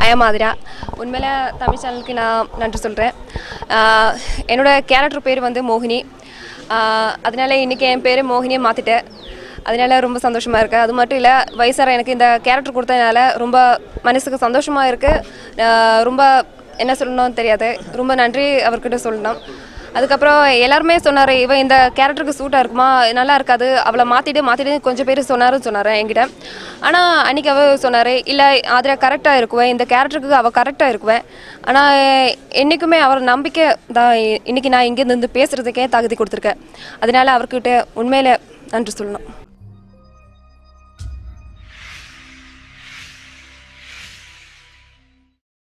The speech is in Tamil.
ஐஎம் ஆதிரா உண்மையில தமிழ் சேனலுக்கு நான் நன்றி சொல்கிறேன் என்னோட கேரக்டர் பேர் வந்து மோகினி ஆஹ் அதனால இன்றைக்கி என் பேர் மோகினியை மாற்றிட்டேன் அதனால ரொம்ப சந்தோஷமாக இருக்குது அது மட்டும் இல்லை வயசார எனக்கு இந்த கேரக்டர் கொடுத்ததுனால ரொம்ப மனசுக்கு சந்தோஷமாக இருக்குது ரொம்ப என்ன சொல்லணும்னு தெரியாது ரொம்ப நன்றி அவர்கிட்ட சொல்லணும் அதுக்கப்புறம் எல்லாருமே சொன்னார் இவன் இந்த கேரக்டருக்கு சூட்டாக இருக்குமா நல்லா இருக்காது அவளை மாற்றிட்டு மாற்றிட்டு கொஞ்சம் பேர் சொன்னாருன்னு சொன்னார் என்கிட்ட ஆனால் அன்றைக்கி அவ சொன்னார் இல்லை அதில் கரெக்டாக இருக்குவேன் இந்த கேரக்டருக்கு அவள் கரெக்டாக இருக்குவேன் ஆனால் என்றைக்குமே அவர் நம்பிக்கை தான் இன்றைக்கி நான் இங்கேருந்து பேசுகிறதுக்கே தகுதி கொடுத்துருக்கேன் அதனால அவர்கிட்ட உண்மையில நன்றி சொல்லணும்